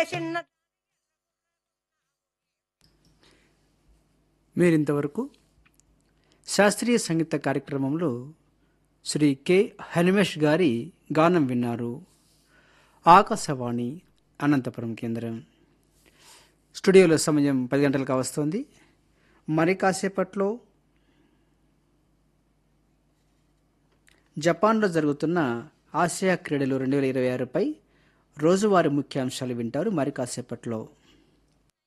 చిన్న మీరింతవరకు శాస్త్రీయ సంగీత కార్యక్రమంలో శ్రీ కె హనిమేష్ గారి గానం విన్నారు ఆకాశవాణి అనంతపురం కేంద్రం స్టూడియోలో సమయం పది గంటలకు కావస్తోంది మరి కాసేపట్లో జపాన్లో జరుగుతున్న ఆసియా క్రీడలు రెండు వేల ఇరవై ఆరుపై రోజువారీ ముఖ్యాంశాలు వింటారు మరి కాసేపట్లో